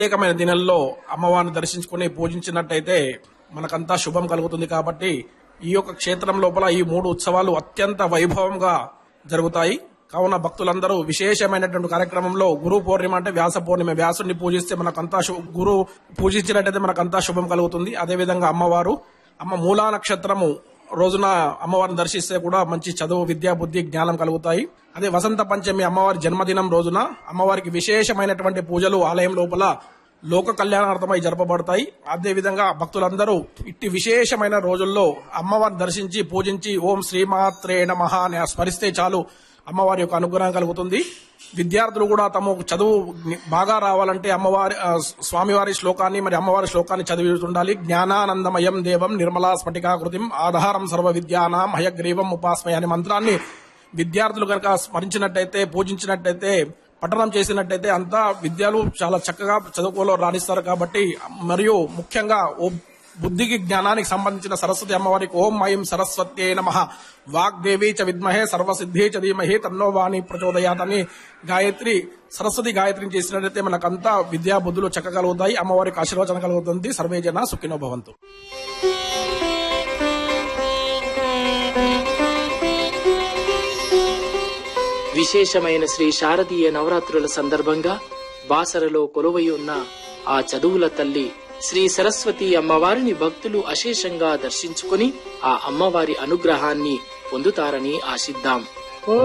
ప్రత్యేకమైన దినంలో అమ్మవారిని దర్శించుకుని పూజించినట్టయితే మనకంతా శుభం కలుగుతుంది కాబట్టి ఈ యొక్క క్షేత్రం లోపల ఈ మూడు ఉత్సవాలు అత్యంత వైభవంగా జరుగుతాయి కావున భక్తులందరూ విశేషమైనటువంటి కార్యక్రమంలో గురు పౌర్ణిమ అంటే వ్యాస పౌర్ణిమ వ్యాసుని పూజిస్తే మనకంతా శు- గురు పూజించినట్టయితే మనకంతా శుభం కలుగుతుంది అదేవిధంగా అమ్మవారు అమ్మ మూలా నక్షత్రము రోజున అమ్మవారిని దర్శిస్తే కూడా మంచి చదువు విద్యా బుద్ధి జ్ఞానం కలుగుతాయి అదే వసంత పంచమి అమ్మవారి జన్మదినం రోజున అమ్మవారికి విశేషమైనటువంటి పూజలు ఆలయం లోపల లోక కళ్యాణార్థమై జరపబడతాయి అదేవిధంగా భక్తులందరూ ఇట్టి విశేషమైన రోజుల్లో అమ్మవారిని దర్శించి పూజించి ఓం శ్రీమాత్రే నమః అని స్మరిస్తే చాలు అమ్మవారి యొక్క అనుగ్రహం కలుగుతుంది విద్యార్థులు కూడా తమ చదువు బాగా రావాలంటే అమ్మవారి ఆ, స్వామివారి శ్లోకాన్ని మరి అమ్మవారి శ్లోకాన్ని చదివి ఉండాలి జ్ఞానానందమయం దేవం నిర్మలా స్ఫటికాకృతిం ఆధారం సర్వ విద్యానాం హయగ్రీవం ఉపాస్మయ అనే మంత్రాన్ని విద్యార్థులు కనుక స్మరించినట్టయితే పూజించినట్టయితే పఠనం చేసినట్టయితే అంతా విద్యలు చాలా చక్కగా చదువుకోలో రాణిస్తారు కాబట్టి మరియు ముఖ్యంగా ఓ బుద్ధికి జ్ఞానానికి సంబంధించిన సరస్వతి అమ్మవారికి ఓం మయం సరస్వత్యే నమ వాగ్దేవి చ విద్మహే సర్వసిద్ధి చ ధీమహి తన్నో వాణి ప్రచోదయాత్ అని గాయత్రి సరస్వతి గాయత్రిని చేసినట్లయితే మనకంతా విద్యా బుద్ధులు చక్కగలుగుతాయి అమ్మవారికి ఆశీర్వచన కలుగుతుంది సర్వే జన సుఖినో భవంతు విశేషమైన శ్రీ శారదీయ నవరాత్రుల సందర్భంగా బాసరలో కొలువై ఉన్న ఆ చదువుల తల్లి శ్రీ సరస్వతి అమ్మవారిని భక్తులు అశేషంగా దర్శించుకుని ఆ అమ్మవారి అనుగ్రహాన్ని పొందుతారని ఆశిద్దాం